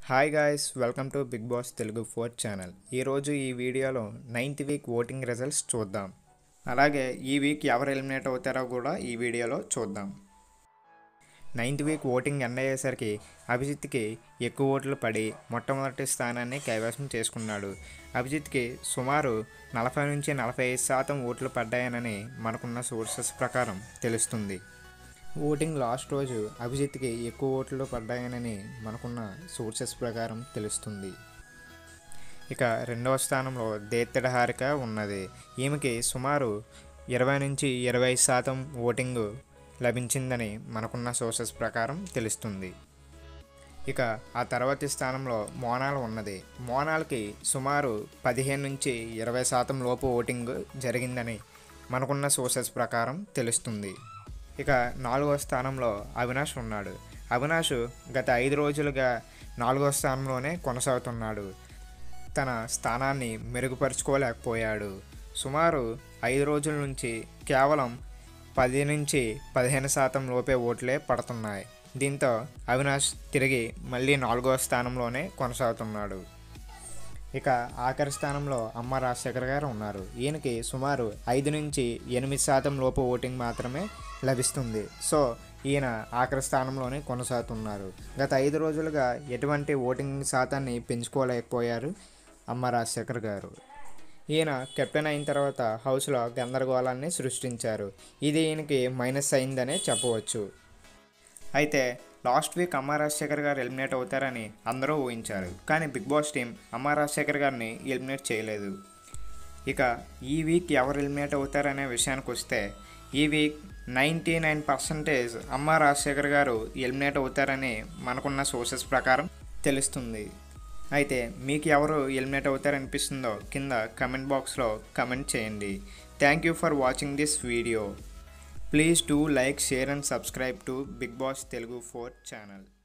hi guys welcome to Bigg Boss Telugu fourth channel ఈరోజు ఈ వీడియోలో నైన్త్ వీక్ ఓటింగ్ రిజల్ట్స్ చూద్దాం అలాగే ఈ వీక్ ఎవరు ఎలిమినేట్ అవుతారో కూడా ఈ వీడియోలో చూద్దాం నైన్త్ వీక్ ఓటింగ్ ఎండ్ అయ్యేసరికి అభిజిత్కి ఎక్కువ ఓట్లు పడి మొట్టమొదటి స్థానాన్ని కైవసం చేసుకున్నాడు అభిజిత్కి సుమారు నలభై నుంచి నలభై ఐదు శాతం ఓట్లు పడ్డాయనని మనకున్న సోర్సెస్ ప్రకారం తెలుస్తుంది ఓటింగ్ లాస్ట్ రోజు అభిజిత్కి ఎక్కువ ఓట్లు పడ్డాయనని మనకున్న సోర్సెస్ ప్రకారం తెలుస్తుంది ఇక రెండవ స్థానంలో దేత్తెడ హారిక ఉన్నది ఈమెకి సుమారు ఇరవై నుంచి ఇరవై శాతం ఓటింగ్ లభించిందని మనకున్న సోర్సెస్ ప్రకారం తెలుస్తుంది ఇక ఆ తర్వాతి స్థానంలో మోనాల్ ఉన్నది మోనాల్కి సుమారు పదిహేను నుంచి ఇరవై శాతం లోపు ఓటింగ్ జరిగిందని మనకున్న సోర్సెస్ ప్రకారం తెలుస్తుంది ఇక నాలుగో స్థానంలో అవినాష్ ఉన్నాడు అవినాష్ గత ఐదు రోజులుగా నాలుగో స్థానంలోనే కొనసాగుతున్నాడు తన స్థానాన్ని మెరుగుపరుచుకోలేకపోయాడు సుమారు ఐదు రోజుల నుంచి కేవలం పది నుంచి పదిహేను శాతం లోపే ఓట్లే పడుతున్నాయి దీంతో అవినాష్ తిరిగి మళ్ళీ నాలుగో స్థానంలోనే కొనసాగుతున్నాడు ఇక ఆఖరి స్థానంలో అమ్మ రాజశేఖర్ గారు ఉన్నారు ఈయనకి సుమారు ఐదు నుంచి ఎనిమిది శాతం లోపు ఓటింగ్ మాత్రమే లభిస్తుంది సో ఈయన ఆఖరి స్థానంలోనే కొనసాగుతున్నారు గత ఐదు రోజులుగా ఎటువంటి ఓటింగ్ శాతాన్ని పెంచుకోలేకపోయారు అమ్మ రాజశేఖర్ గారు ఈయన కెప్టెన్ అయిన తర్వాత హౌస్లో గందరగోళాన్ని సృష్టించారు ఇది ఈయనకి మైనస్ అయిందనే చెప్పవచ్చు అయితే లాస్ట్ వీక్ అమ్మ రాజశేఖర్ గారు ఎలిమినేట్ అవుతారని అందరూ ఊహించారు కానీ బిగ్ బాస్ టీం అమ్మ రాజశేఖర్ గారిని ఎలిమినేట్ చేయలేదు ఇక ఈ వీక్ ఎవరు ఎలిమినేట్ అవుతారనే విషయానికి వస్తే ఈ వీక్ నైంటీ నైన్ పర్సంటేజ్ అమ్మ రాజశేఖర్ గారు ఎలిమినేట్ అవుతారని మనకున్న సోర్సెస్ ప్రకారం తెలుస్తుంది అయితే మీకు ఎవరు ఎలిమినేట్ అవుతారనిపిస్తుందో కింద కమెంట్ బాక్స్లో కమెంట్ చేయండి thank you for watching this video please do like share and subscribe to Bigg Boss Telugu four channel